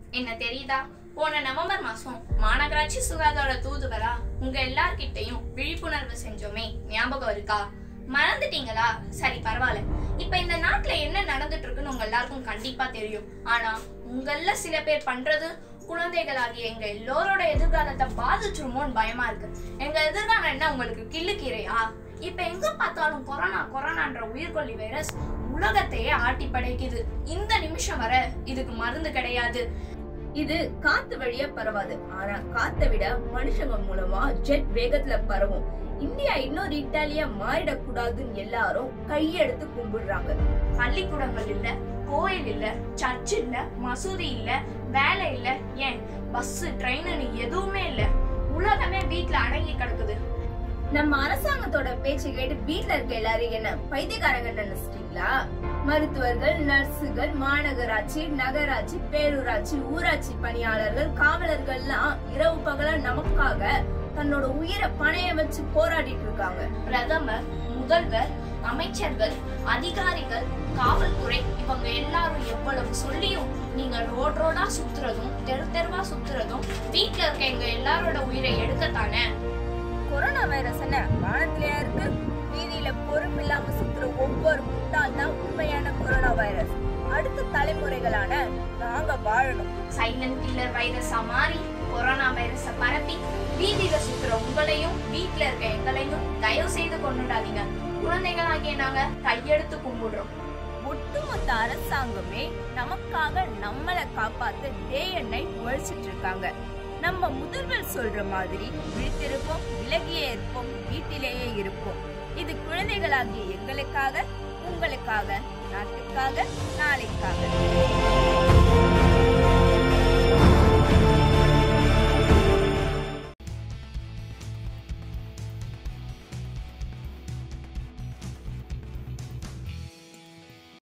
என்ன தெரியுதா போன நவம்பர் மாசம் மாநகராட்சி சுகாதார தூதுவரா உங்க எல்லார்கிட்டயும் விழிப்புணர்வு செஞ்சோமே ஞாபகம் இருக்கா மறந்துட்டீங்களா சரி பரவாயில்ல இப்ப இந்த நாட்டுல என்ன நடந்துட்டு இருக்குன்னு உங்க எல்லாருக்கும் கண்டிப்பா தெரியும் ஆனா உங்கள சில பேர் பண்றது குழந்தைகளாகிய எங்க எல்லோரோட எதிர்காலத்தை பாதிச்சிருமோன்னு பயமா இருக்கு எங்க எதிர்காலம் என்ன உங்களுக்கு கிள்ளுக்கீரையா இப்ப எங்க பார்த்தாலும் கொரோனா கொரோனான்ற உயிர்கொல்லி வைரஸ் உலகத்தையே ஆட்டி படைக்குது இந்த நிமிஷம் வரை இதுக்கு மருந்து கிடையாது இது காத்து வழியா பரவாது ஆனா காத்தை விட மனுஷங்க மூலமா ஜெட் வேகத்துல பரவும் இந்தியா இன்னொரு இட்டாலியா மாறிடக்கூடாதுன்னு எல்லாரும் கையெடுத்து கும்பிடுறாங்க பள்ளிக்கூடங்கள் இல்ல கோயில் இல்ல சர்ச் இல்ல மசூதி இல்ல வேலை இல்ல ஏன் பஸ் ட்ரெயின்னு எதுவுமே இல்ல உலகமே வீட்ல அடங்கி கிடக்குது நம்ம அரசாங்கத்தோட பேச்சு கேட்டு வீட்ல இருக்க எல்லாரும் என்ன பைத்தியக்காரங்க நினைச்சிட்டீங்களா மருத்துவர்கள் நர்சுகள் மாநகராட்சி நகராட்சி பேரூராட்சி ஊராட்சி பணியாளர்கள் காவலர்கள்லாம் இரவு பகலா நமக்காக தன்னோட உயிரை பணைய வச்சு போராடிட்டு இருக்காங்க பிரதமர் முதல்வர் அமைச்சர்கள் அதிகாரிகள் காவல்துறை இவங்க எல்லாரும் எவ்வளவு சொல்லியும் நீங்க ரோட் ரோடா சுத்துறதும் தெரு தெருவா சுத்துறதும் வீட்ல இருக்க எங்க எல்லாரோட உயிரை எடுக்கத்தானே கொரோனா வைரஸ் என்ன வானத்திலயா இருக்கு வீதியில பொறுப்பு இல்லாம சுத்துற ஒவ்வொரு முட்டாள் தான் உண்மையான கொரோனா வைரஸ் அடுத்த தலைமுறைகளான நாங்க வாழணும் சைலண்ட் கில்லர் வைரஸா மாறி கொரோனா வைரஸ பரப்பி வீதியில சுத்துற உங்களையும் வீட்ல இருக்க எங்களையும் தயவு செய்து கொண்டுடாதீங்க குழந்தைகளாகிய நாங்க கையெடுத்து கும்பிடுறோம் ஒட்டுமொத்த அரசாங்கமே நமக்காக நம்மளை காப்பாத்த டே அண்ட் நைட் உழைச்சிட்டு இருக்காங்க நம்ம முதல்வர் சொல்ற மாதிரி விழித்திருப்போம் விலகியே இருப்போம் வீட்டிலேயே இருப்போம் இது குழந்தைகளாகிய எங்களுக்காக உங்களுக்காக நாட்டுக்காக நாளைக்காக